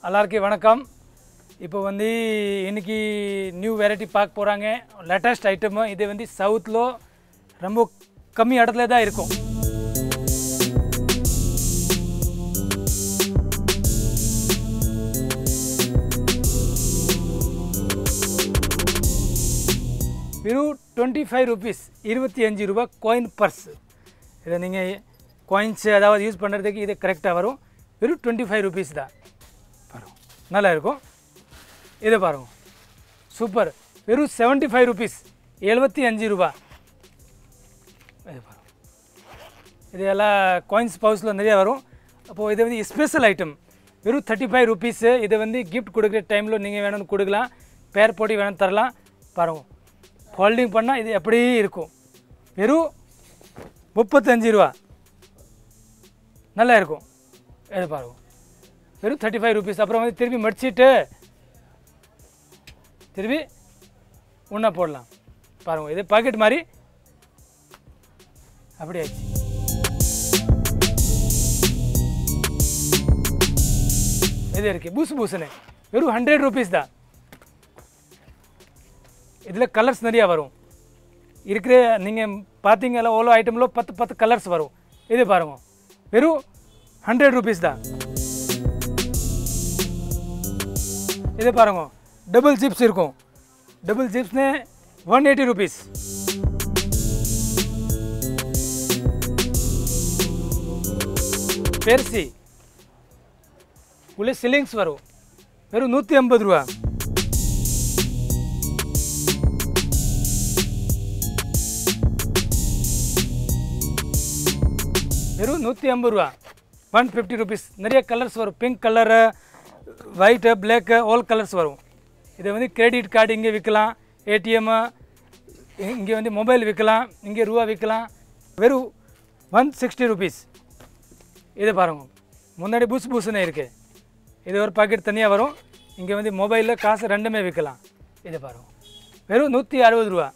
எல்லாருக்கும் வணக்கம் இப்போ வந்து இன்னைக்கு நியூ வெரைட்டி பார்க்க போகிறாங்க லேட்டஸ்ட் ஐட்டமு இது வந்து சவுத்தில் ரொம்ப கம்மி இடத்துல தான் இருக்கும் வெறும் டுவெண்ட்டி ஃபைவ் ருபீஸ் இருபத்தி அஞ்சு ரூபா காயின் பர்ஸ் இதை நீங்கள் காயின்ஸ் அதாவது யூஸ் பண்ணுறதுக்கு இது கரெக்டாக வரும் வெறும் டுவெண்ட்டி ஃபைவ் ருபீஸ் தான் பாருங்க நல்லா இருக்கும் இதை பாருங்க சூப்பர் வெறும் செவன்ட்டி ஃபைவ் ருபீஸ் எழுபத்தி அஞ்சு ரூபா இது பாருங்க இது எல்லாம் காயின்ஸ் பவுஸில் நிறைய வரும் அப்போது இது வந்து ஸ்பெஷல் ஐட்டம் வெறும் தேர்ட்டி ஃபைவ் ருபீஸு இதை வந்து கிஃப்ட் கொடுக்குற டைமில் நீங்கள் வேணும்னு கொடுக்கலாம் பேர் போட்டி வேணும் தரலாம் பாருங்க ஹோல்டிங் பண்ணால் இது அப்படியே இருக்கும் வெறும் முப்பத்தஞ்சு ரூபா நல்லா இருக்கும் இது பாருங்க வெறும் தேர்ட்டி ஃபைவ் ருபீஸ் அப்புறம் வந்து திருப்பி மடிச்சிட்டு திருப்பி உண்ணா போடலாம் பாருங்க இது பாக்கெட் மாதிரி அப்படி ஆயிடுச்சு இது இருக்கு பூசு பூசுன்னு வெறும் ஹண்ட்ரட் ருபீஸ் தான் இதில் கலர்ஸ் நிறையா வரும் இருக்கிற நீங்கள் பார்த்தீங்கல்ல ஓலோ ஐட்டமில் பத்து பத்து கலர்ஸ் வரும் இது பாருங்க வெறும் ஹண்ட்ரட் ருபீஸ் தான் இது பாருங்க டபுள் ஜிப்ஸ் இருக்கும் டபுள் ஜிப்ஸ்னு ஒன் எயிட்டி ருபீஸ் பெர்சி உள்ள சிலிங்ஸ் வரும் வெறும் நூற்றி ஐம்பது ரூபா வெறும் நூற்றி ஐம்பது ரூபா ஒன் ஃபிஃப்டி ருபீஸ் நிறைய கலர்ஸ் வரும் pink colour white black all colours வரும் இதை வந்து கிரெடிட் கார்டு இங்கே விற்கலாம் ஏடிஎம்மு இங்கே வந்து மொபைல் விற்கலாம் இங்கே ரூபா விற்கலாம் வெறும் ஒன் சிக்ஸ்டி ருபீஸ் இது பாருங்க முன்னாடி புஸ் புஸ்னு இருக்குது இது ஒரு பாக்கெட் தனியாக வரும் இங்கே வந்து மொபைலில் காசு ரெண்டுமே விற்கலாம் இது பாருங்க வெறும் நூற்றி அறுபது ரூபா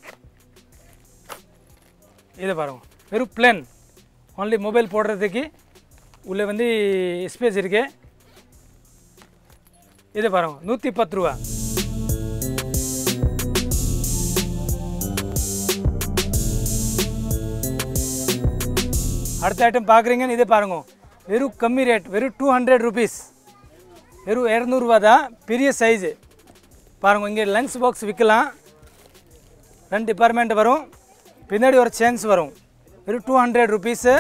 இது பாருங்க வெறும் பிளேன் ஒன்லி மொபைல் போடுறதுக்கு உள்ளே வந்து ஸ்பேஸ் இருக்கு இது பாருங்க நூற்றி பத்து ரூபா அடுத்த ஐட்டம் பார்க்குறீங்கன்னு இது பாருங்க வெறும் கம்மி ரேட் வெறும் டூ ஹண்ட்ரட் ருபீஸ் வெறும் இரநூறுவா தான் பெரிய சைஸு பாருங்க இங்கே லஞ்ச் பாக்ஸ் விற்கலாம் ரெண்டு டிபார்ட்மெண்ட் வரும் பின்னாடி ஒரு சேன்ஸ் வரும் வெறும் டூ ஹண்ட்ரட் ருபீஸு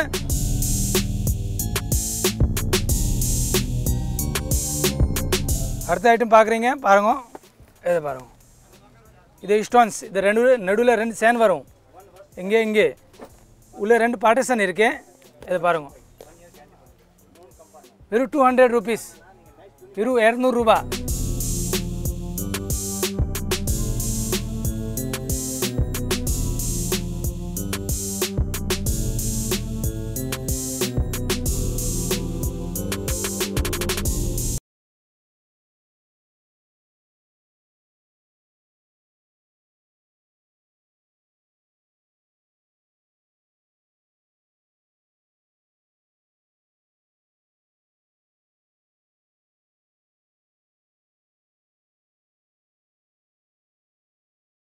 அடுத்த ஐட்டம் பார்க்குறீங்க பாருங்க இது பாருங்க இது ஸ்டோன்ஸ் இது ரெண்டு நடுவில் ரெண்டு சேன் வரும் இங்கே இங்கே உள்ள ரெண்டு பார்ட்டிஷன் இருக்கு இது பாருங்க வெறும் டூ ஹண்ட்ரட் ருபீஸ் வெறும் இரநூறுபா